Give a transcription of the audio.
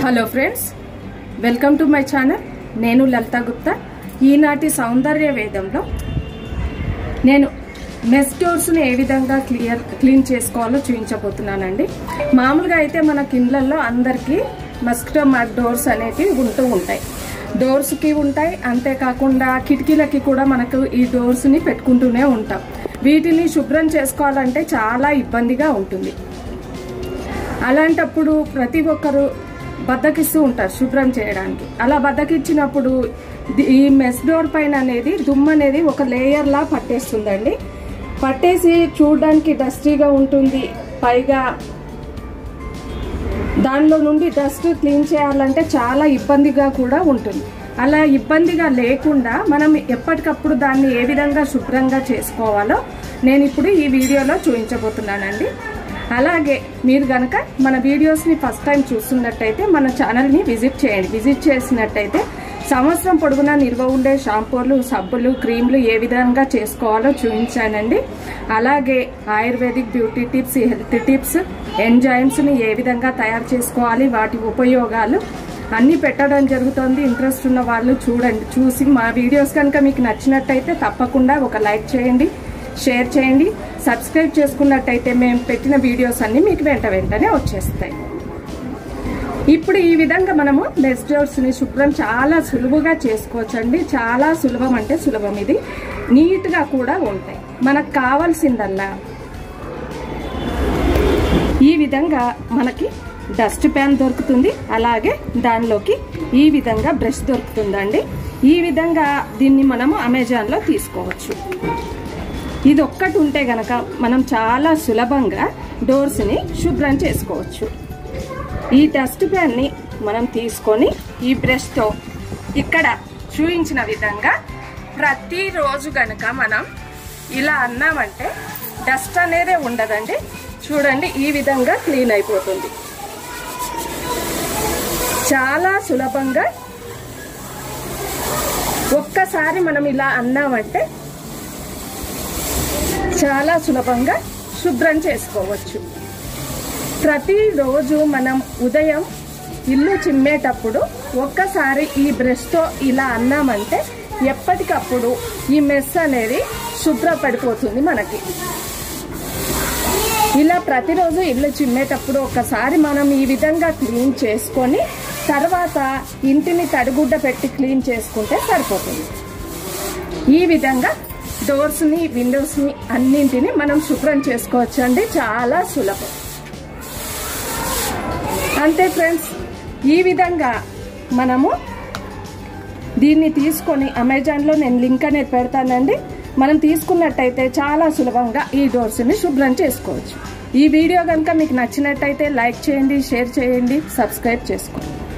hello friends welcome to my channel నేను లలిత గుప్తా ఈనాటి సౌందర్య వేదంలో నేను మెస్ డోర్స్ని ఏ విధంగా క్లియర్ క్లీన్ చేసుకోవాలో చూపించబోతున్నానండి మామూలుగా అయితే మన కిండ్లల్లో అందరికీ మస్కిటో మ్యాట్ డోర్స్ అనేటివి ఉంటూ ఉంటాయి డోర్స్కి ఉంటాయి అంతేకాకుండా కిటికీలకి కూడా మనకు ఈ డోర్స్ని పెట్టుకుంటూనే ఉంటాం వీటిని శుభ్రం చేసుకోవాలంటే చాలా ఇబ్బందిగా ఉంటుంది అలాంటప్పుడు ప్రతి ఒక్కరు బద్దకిస్తూ ఉంటారు శుభ్రం చేయడానికి అలా బద్దకిచ్చినప్పుడు ది- ఈ మెస్ డోర్ పైన అనేది దుమ్ము అనేది ఒక లేయర్ లా పట్టేస్తుందండి పట్టేసి చూడడానికి డస్టీగా ఉంటుంది పైగా దానిలో నుండి డస్ట్ క్లీన్ చేయాలంటే చాలా ఇబ్బందిగా కూడా ఉంటుంది అలా ఇబ్బందిగా లేకుండా మనం ఎప్పటికప్పుడు దాన్ని ఏ విధంగా శుభ్రంగా చేసుకోవాలో నేను ఇప్పుడు ఈ వీడియోలో చూపించబోతున్నానండి అలాగే మీరు గనక మన వీడియోస్ని ఫస్ట్ టైం చూస్తున్నట్టయితే మన ఛానల్ని విజిట్ చేయండి విజిట్ చేసినట్టయితే సంవత్సరం పొడుగునా నిల్వ ఉండే షాంపూలు సబ్బులు క్రీమ్లు ఏ విధంగా చేసుకోవాలో చూపించానండి అలాగే ayurvedic beauty tips health tips ఎంజైమ్స్ని ఏ విధంగా తయారు చేసుకోవాలి వాటి ఉపయోగాలు అన్నీ పెట్టడం జరుగుతుంది ఇంట్రెస్ట్ ఉన్న వాళ్ళు చూడండి చూసి మా వీడియోస్ కనుక మీకు నచ్చినట్టయితే తప్పకుండా ఒక లైక్ చేయండి షేర్ చేయండి సబ్స్క్రైబ్ చేసుకున్నట్టయితే మేము పెట్టిన వీడియోస్ అన్నీ మీకు వెంట వెంటనే వచ్చేస్తాయి ఇప్పుడు ఈ విధంగా మనము మెస్ డోర్స్ని శుభ్రం చాలా సులువుగా చేసుకోవచ్చండి చాలా సులభం అంటే సులభం ఇది నీట్గా కూడా ఉంటాయి మనకు కావాల్సిందల్లా ఈ విధంగా మనకి డస్ట్ ప్యాన్ దొరుకుతుంది అలాగే దానిలోకి ఈ విధంగా బ్రష్ దొరుకుతుందండి ఈ విధంగా దీన్ని మనము అమెజాన్లో తీసుకోవచ్చు ఇది ఒక్కటి ఉంటే గనక మనం చాలా సులభంగా డోర్స్ని శుభ్రం చేసుకోవచ్చు ఈ డస్ట్ ప్యాన్ని మనం తీసుకొని ఈ బ్రష్తో ఇక్కడ చూపించిన విధంగా ప్రతిరోజు గనక మనం ఇలా అన్నామంటే డస్ట్ అనేదే ఉండదండి చూడండి ఈ విధంగా క్లీన్ అయిపోతుంది చాలా సులభంగా ఒక్కసారి మనం ఇలా అన్నామంటే చాలా సులభంగా శుభ్రం చేసుకోవచ్చు ప్రతిరోజు మనం ఉదయం ఇల్లు చిమ్మేటప్పుడు ఒక్కసారి ఈ బ్రష్తో ఇలా అన్నామంటే ఎప్పటికప్పుడు ఈ మెస్ అనేది శుభ్రపడిపోతుంది మనకి ఇలా ప్రతిరోజు ఇల్లు చిమ్మేటప్పుడు ఒకసారి మనం ఈ విధంగా క్లీన్ చేసుకొని తర్వాత ఇంటిని తడిగుడ్డ పెట్టి క్లీన్ చేసుకుంటే సరిపోతుంది ఈ విధంగా డోర్స్ని విండోస్ని అన్నింటిని మనం శుభ్రం చేసుకోవచ్చు అండి చాలా సులభం అంతే ఫ్రెండ్స్ ఈ విధంగా మనము దీన్ని తీసుకొని అమెజాన్లో నేను లింక్ అనేది పెడతానండి మనం తీసుకున్నట్టయితే చాలా సులభంగా ఈ డోర్స్ని శుభ్రం చేసుకోవచ్చు ఈ వీడియో కనుక మీకు నచ్చినట్టయితే లైక్ చేయండి షేర్ చేయండి సబ్స్క్రైబ్ చేసుకోండి